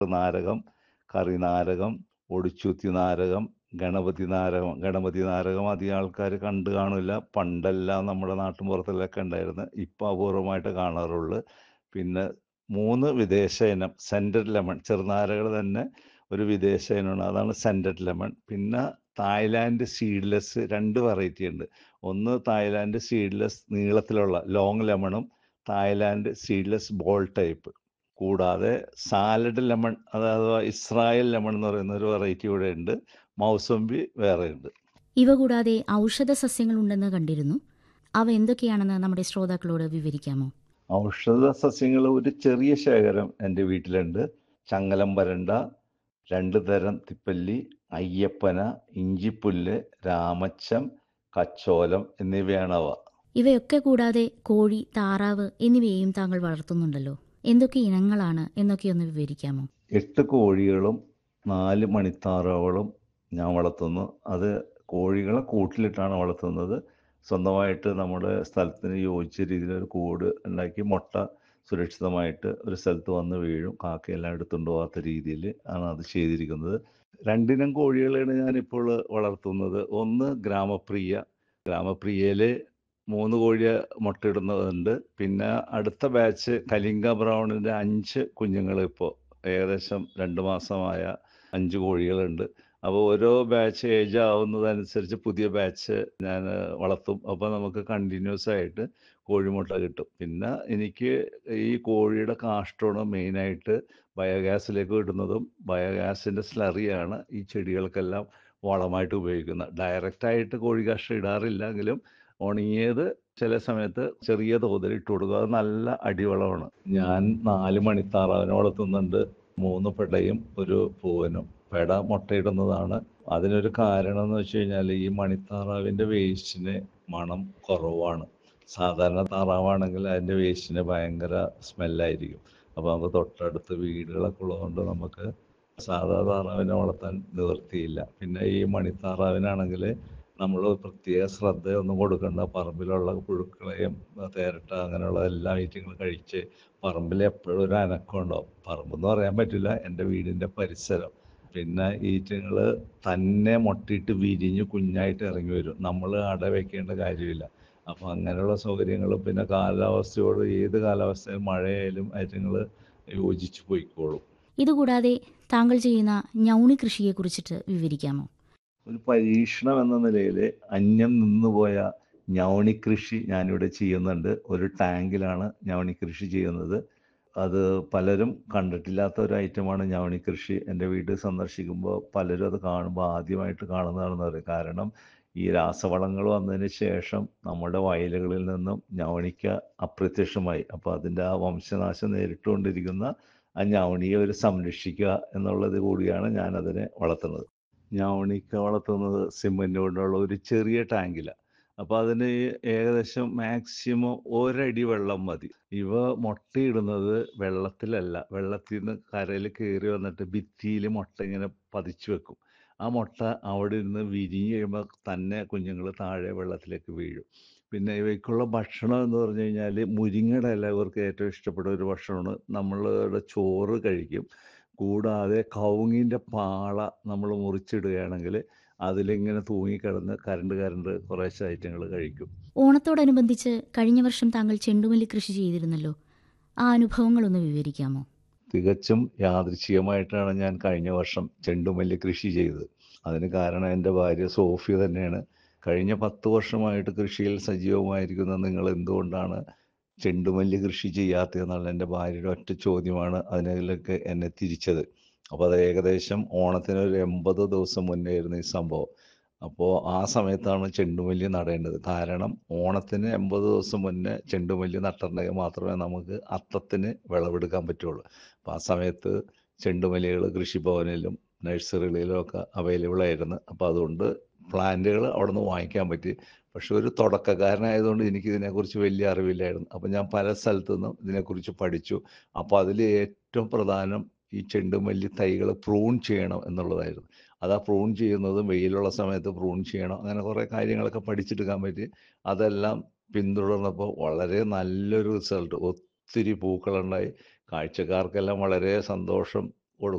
നാരകം കറി നാരകം ഒടിച്ചുത്തി നാരകം ഗണപതി നാരകം ഗണപതി നാരകം അധികം ആൾക്കാർ കണ്ടു കാണില്ല പണ്ടെല്ലാം നമ്മുടെ നാട്ടിൻ പുറത്തിലൊക്കെ ഉണ്ടായിരുന്നു ഇപ്പം അപൂർവമായിട്ട് കാണാറുള്ളൂ പിന്നെ മൂന്ന് വിദേശ ഇനം സെൻറ്റഡ് ലെമൺ ചെറുനാരകൾ തന്നെ ഒരു വിദേശ ഇനമാണ് അതാണ് സെൻറ്റഡ് ലെമൺ പിന്നെ തായ്ലാൻഡ് സീഡ്ലെസ് രണ്ട് വെറൈറ്റി ഉണ്ട് ഒന്ന് തായ്ലാൻഡ് സീഡ്ലെസ് നീളത്തിലുള്ള ലോങ് ലെമണും തായ്ലാൻഡ് സീഡ്ലെസ് ബോൾ ടൈപ്പ് കൂടാതെ സാലഡ് ലെമൺ അതായത് ഇസ്രായേൽ ലെമൺ എന്ന് പറയുന്ന ഒരു വെറൈറ്റി ഇവിടെ ഉണ്ട് മൗസംബി വേറെ ഉണ്ട് ഇവ കൂടാതെ ഔഷധ സസ്യങ്ങളുണ്ടെന്ന് കണ്ടിരുന്നു അവ എന്തൊക്കെയാണെന്ന് നമ്മുടെ ശ്രോതാക്കളോട് വിവരിക്കാമോ ഔഷധ സസ്യങ്ങൾ ഒരു ചെറിയ ശേഖരം എൻ്റെ വീട്ടിലുണ്ട് ചങ്ങലം വരണ്ട രണ്ട് തരം തിപ്പല്ലി അയ്യപ്പന ഇഞ്ചിപ്പുല്ല് രാമച്ചം കച്ചോലം എന്നിവയാണ് അവ ഇവയൊക്കെ കൂടാതെ കോഴി താറാവ് എന്നിവയെയും താങ്കൾ വളർത്തുന്നുണ്ടല്ലോ എന്തൊക്കെ ഇനങ്ങളാണ് എന്നൊക്കെയൊന്ന് വിവരിക്കാമോ എട്ട് കോഴികളും നാല് മണിത്താറാവുകളും ഞാൻ വളർത്തുന്നു അത് കോഴികളെ കൂട്ടിലിട്ടാണ് വളർത്തുന്നത് സ്വന്തമായിട്ട് നമ്മുടെ സ്ഥലത്തിന് യോജിച്ച രീതിയിൽ ഒരു കൂട് ഉണ്ടാക്കി മുട്ട സുരക്ഷിതമായിട്ട് ഒരു സ്ഥലത്ത് വന്ന് വീഴും കാക്കയെല്ലാം എടുത്തുകൊണ്ട് പോകാത്ത രീതിയിൽ ആണ് അത് ചെയ്തിരിക്കുന്നത് രണ്ടിനം കോഴികളെയാണ് ഞാനിപ്പോൾ വളർത്തുന്നത് ഒന്ന് ഗ്രാമപ്രിയ ഗ്രാമപ്രിയയിൽ മൂന്ന് കോഴിയെ മുട്ടയിടുന്നതുണ്ട് പിന്നെ അടുത്ത ബാച്ച് കലിംഗ ബ്രൗണിൻ്റെ അഞ്ച് കുഞ്ഞുങ്ങൾ ഇപ്പോൾ ഏകദേശം രണ്ട് മാസമായ അഞ്ച് കോഴികളുണ്ട് അപ്പോൾ ഓരോ ബാച്ച് ഏജ് ആവുന്നതനുസരിച്ച് പുതിയ ബാച്ച് ഞാൻ വളർത്തും അപ്പോൾ നമുക്ക് കണ്ടിന്യൂസ് ആയിട്ട് കോഴിമുട്ട കിട്ടും പിന്നെ എനിക്ക് ഈ കോഴിയുടെ കാഷ്ടമാണ് മെയിനായിട്ട് ബയോഗ്യാസിലേക്ക് ഇടുന്നതും ബയോഗ്യാസിൻ്റെ സ്ലറിയാണ് ഈ ചെടികൾക്കെല്ലാം വളമായിട്ട് ഉപയോഗിക്കുന്നത് ഡയറക്റ്റായിട്ട് കോഴി കാഷ്ടം ഇടാറില്ലെങ്കിലും ഉണങ്ങിയത് ചില സമയത്ത് ചെറിയ തോതിൽ ഇട്ട് കൊടുക്കുക അത് നല്ല അടിവളമാണ് ഞാൻ നാല് മണിത്താറാവിനെ വളർത്തുന്നുണ്ട് മൂന്ന് പെടയും ഒരു പൂവനും പെട മുട്ടയിടുന്നതാണ് അതിനൊരു കാരണം എന്ന് വെച്ച് കഴിഞ്ഞാൽ ഈ മണിത്താറാവിൻ്റെ വേസ്റ്റിന് മണം കുറവാണ് സാധാരണ താറാവാണെങ്കിൽ അതിൻ്റെ വേസ്റ്റിന് ഭയങ്കര സ്മെല്ലായിരിക്കും അപ്പോൾ നമുക്ക് തൊട്ടടുത്ത് വീടുകളൊക്കെ ഉള്ളതുകൊണ്ട് നമുക്ക് സാധാ താറാവിനെ വളർത്താൻ നിവൃത്തിയില്ല പിന്നെ ഈ മണിത്താറാവിനാണെങ്കിൽ നമ്മൾ പ്രത്യേക ശ്രദ്ധയൊന്നും കൊടുക്കേണ്ട പറമ്പിലുള്ള പുഴുക്കളെയും തേരട്ട അങ്ങനെയുള്ള എല്ലാ ഐറ്റങ്ങളും കഴിച്ച് പറമ്പിൽ എപ്പോഴും ഒരു അനക്കം ഉണ്ടാവും പറമ്പെന്ന് പറയാൻ പറ്റില്ല എൻ്റെ വീടിൻ്റെ പരിസരം പിന്നെ ഈറ്റങ്ങൾ തന്നെ മുട്ടയിട്ട് വിരിഞ്ഞ് കുഞ്ഞായിട്ട് ഇറങ്ങി വരും നമ്മൾ അട വയ്ക്കേണ്ട കാര്യമില്ല അപ്പോൾ അങ്ങനെയുള്ള സൗകര്യങ്ങളും പിന്നെ കാലാവസ്ഥയോട് ഏത് കാലാവസ്ഥയും മഴയായാലും ഐറ്റങ്ങൾ യോജിച്ച് പോയിക്കോളും ഇതുകൂടാതെ താങ്കൾ ചെയ്യുന്ന ഞൗണി കൃഷിയെക്കുറിച്ചിട്ട് വിവരിക്കാമോ ഒരു പരീക്ഷണം എന്ന നിലയിൽ അന്യം നിന്നുപോയ ഞവണി കൃഷി ഞാനിവിടെ ചെയ്യുന്നുണ്ട് ഒരു ടാങ്കിലാണ് ഞവണി കൃഷി ചെയ്യുന്നത് അത് പലരും കണ്ടിട്ടില്ലാത്ത ഒരു ഐറ്റമാണ് ഞവണി കൃഷി എൻ്റെ വീട് സന്ദർശിക്കുമ്പോൾ പലരും അത് കാണുമ്പോൾ ആദ്യമായിട്ട് കാണുന്നതാണെന്ന് പറയും കാരണം ഈ രാസവളങ്ങൾ വന്നതിന് ശേഷം നമ്മുടെ വയലുകളിൽ നിന്നും ഞവണിക്ക അപ്രത്യക്ഷമായി അപ്പോൾ അതിൻ്റെ ആ വംശനാശം നേരിട്ടുകൊണ്ടിരിക്കുന്ന ആ ഞവണിയെ ഒരു സംരക്ഷിക്കുക എന്നുള്ളത് കൂടിയാണ് ഞാനതിനെ വളർത്തുന്നത് ഞവണിക്ക വളർത്തുന്നത് സിമെൻ്റ് കൊണ്ടുള്ള ഒരു ചെറിയ ടാങ്കിലാണ് അപ്പോൾ അതിന് ഏകദേശം മാക്സിമം ഒരടി വെള്ളം മതി ഇവ മുട്ടയിടുന്നത് വെള്ളത്തിലല്ല വെള്ളത്തിൽ നിന്ന് കരയിൽ കയറി വന്നിട്ട് ഭിത്തിയിൽ മുട്ട ഇങ്ങനെ പതിച്ചു വെക്കും ആ മുട്ട അവിടെ ഇരുന്ന് വിരിഞ്ഞ് കഴിയുമ്പോൾ തന്നെ കുഞ്ഞുങ്ങൾ താഴെ വെള്ളത്തിലേക്ക് വീഴും പിന്നെ ഇവയ്ക്കുള്ള ഭക്ഷണം എന്ന് പറഞ്ഞു കഴിഞ്ഞാൽ മുരിങ്ങയുടെ ഇല ഇവർക്ക് ഏറ്റവും ഇഷ്ടപ്പെട്ട ഒരു ഭക്ഷണമാണ് നമ്മളുടെ ചോറ് കഴിക്കും കൂടാതെ കവുങ്ങിൻ്റെ പാള നമ്മൾ മുറിച്ചിടുകയാണെങ്കിൽ അതിലിങ്ങനെ തൂങ്ങിക്കിടന്ന് കരണ്ട് കരണ്ട് കുറേശ്ശെ ഐറ്റങ്ങൾ കഴിക്കും ഓണത്തോടനുബന്ധിച്ച് കഴിഞ്ഞ വർഷം താങ്കൾ ചെണ്ടുമല്ലി കൃഷി ചെയ്തിരുന്നല്ലോ ആ അനുഭവങ്ങളൊന്ന് വിവരിക്കാമോ തികച്ചും യാദൃച്ഛികമായിട്ടാണ് ഞാൻ കഴിഞ്ഞ വർഷം ചെണ്ടുമല്ലി കൃഷി ചെയ്തത് അതിന് കാരണം എൻ്റെ ഭാര്യ സോഫിയ തന്നെയാണ് കഴിഞ്ഞ പത്ത് വർഷമായിട്ട് കൃഷിയിൽ സജീവമായിരിക്കുന്ന നിങ്ങൾ എന്തുകൊണ്ടാണ് ചെണ്ടുമല്ലി കൃഷി ചെയ്യാത്തതെന്നുള്ള എൻ്റെ ഭാര്യയുടെ ഒറ്റ ചോദ്യമാണ് അതിലേക്ക് എന്നെ തിരിച്ചത് അപ്പോൾ അത് ഏകദേശം ഓണത്തിന് ഒരു എൺപത് ദിവസം മുന്നേ ആയിരുന്നു ഈ സംഭവം അപ്പോൾ ആ സമയത്താണ് ചെണ്ടുമല്ലി നടേണ്ടത് കാരണം ഓണത്തിന് എൺപത് ദിവസം മുന്നേ ചെണ്ടുമല്ലി നട്ടിട്ടുണ്ടെങ്കിൽ മാത്രമേ നമുക്ക് അത്തത്തിന് വിളവെടുക്കാൻ പറ്റുള്ളൂ അപ്പോൾ ആ സമയത്ത് ചെണ്ടുമല്ലികൾ കൃഷിഭവനിലും നഴ്സറികളിലും ഒക്കെ അവൈലബിൾ ആയിരുന്നു അപ്പോൾ അതുകൊണ്ട് പ്ലാന്റുകൾ അവിടെ നിന്ന് വാങ്ങിക്കാൻ പറ്റി പക്ഷെ ഒരു തുടക്കക്കാരനായതുകൊണ്ട് എനിക്ക് ഇതിനെക്കുറിച്ച് വലിയ അറിവില്ലായിരുന്നു അപ്പോൾ ഞാൻ പല സ്ഥലത്തു നിന്നും ഇതിനെക്കുറിച്ച് പഠിച്ചു അപ്പോൾ അതിൽ ഏറ്റവും പ്രധാനം ഈ ചെണ്ടുമല്ലി തൈകൾ പ്രൂൺ ചെയ്യണം എന്നുള്ളതായിരുന്നു അത് ആ പ്രൂൺ ചെയ്യുന്നതും വെയിലുള്ള സമയത്ത് പ്രൂൺ ചെയ്യണം അങ്ങനെ കുറേ കാര്യങ്ങളൊക്കെ പഠിച്ചെടുക്കാൻ പറ്റി അതെല്ലാം പിന്തുടർന്നപ്പോൾ വളരെ നല്ലൊരു റിസൾട്ട് ഒത്തിരി പൂക്കളുണ്ടായി കാഴ്ചക്കാർക്കെല്ലാം വളരെ സന്തോഷം